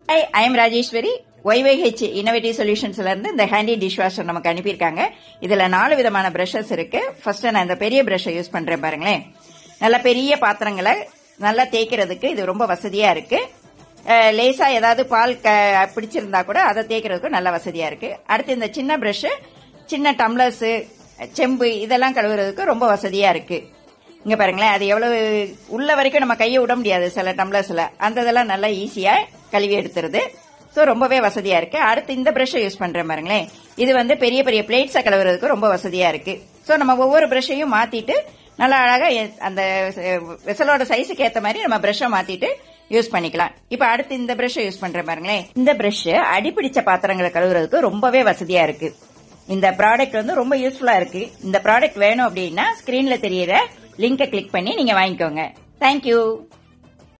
high I am Rajeswari YVH innovative சொல்யூஷன்ஸ்ல இருந்து இந்த ஹேண்டி டிஷ் வாஷர் நமக்கு அனுப்பியிருக்காங்க இதுல நாலு விதமான பிரஷஸ் இருக்கு ஃபர்ஸ்ட் நான் இந்த பெரிய பிரஷை யூஸ் பண்றேன் பாருங்களேன் நல்ல பெரிய பாத்திரங்களை நல்லா தேய்க்கிறதுக்கு இது ரொம்ப வசதியா இருக்கு அஹ், லேசா ஏதாவது பால் க- பிடிச்சிருந்தா கூட அதை தேய்க்கிறதுக்கு நல்ல வசதியா இருக்கு அடுத்து இந்த சின்ன பிரஷ் சின்ன டம்ளர்ஸ் செம்பு இதெல்லாம் கழுவுறதுக்கு ரொம்ப வசதியா இருக்கு இங்க பாருங்களேன் அது எவ்வளவு உள்ள வரைக்கும் நம்ம கையை விட முடியாது சில டம்ளர்ஸ்ல அந்த இதெல்லாம் நல்லா ஈஸியா கழுவி எடுத்துருது ஸோ ரொம்பவே வசதியா இருக்கு அடுத்து இந்த பிரஷை யூஸ் பண்றேன் பாருங்களேன் இது வந்து பெரிய பெரிய பிளேட்ஸை கழுவுறதுக்கு ரொம்ப வசதியா இருக்கு ஸோ நம்ம ஒவ்வொரு பிரஷையும் மாத்திட்டு நல்லா அழகா எ- அந்த வெசலோட சைஸுக்கு ஏத்த மாதிரி நம்ம பிரஷை மாத்திட்டு யூஸ் பண்ணிக்கலாம் இப்ப அடுத்து இந்த பிரஷை யூஸ் பண்றேன் பாருங்களேன் இந்த பிரஷ் அடிப்பிடிச்ச பாத்திரங்களை கழுவுறதுக்கு ரொம்பவே வசதியா இருக்கு இந்த ப்ராடக்ட் வந்து ரொம்ப யூஸ்ஃபுல்லா இருக்கு இந்த ப்ராடக்ட் வேணும் அப்படின்னா ஸ்கிரீன்ல தெரியற லிங்கை கிளிக் பண்ணி நீங்க வாங்கிக்கோங்க தேங்க்யூ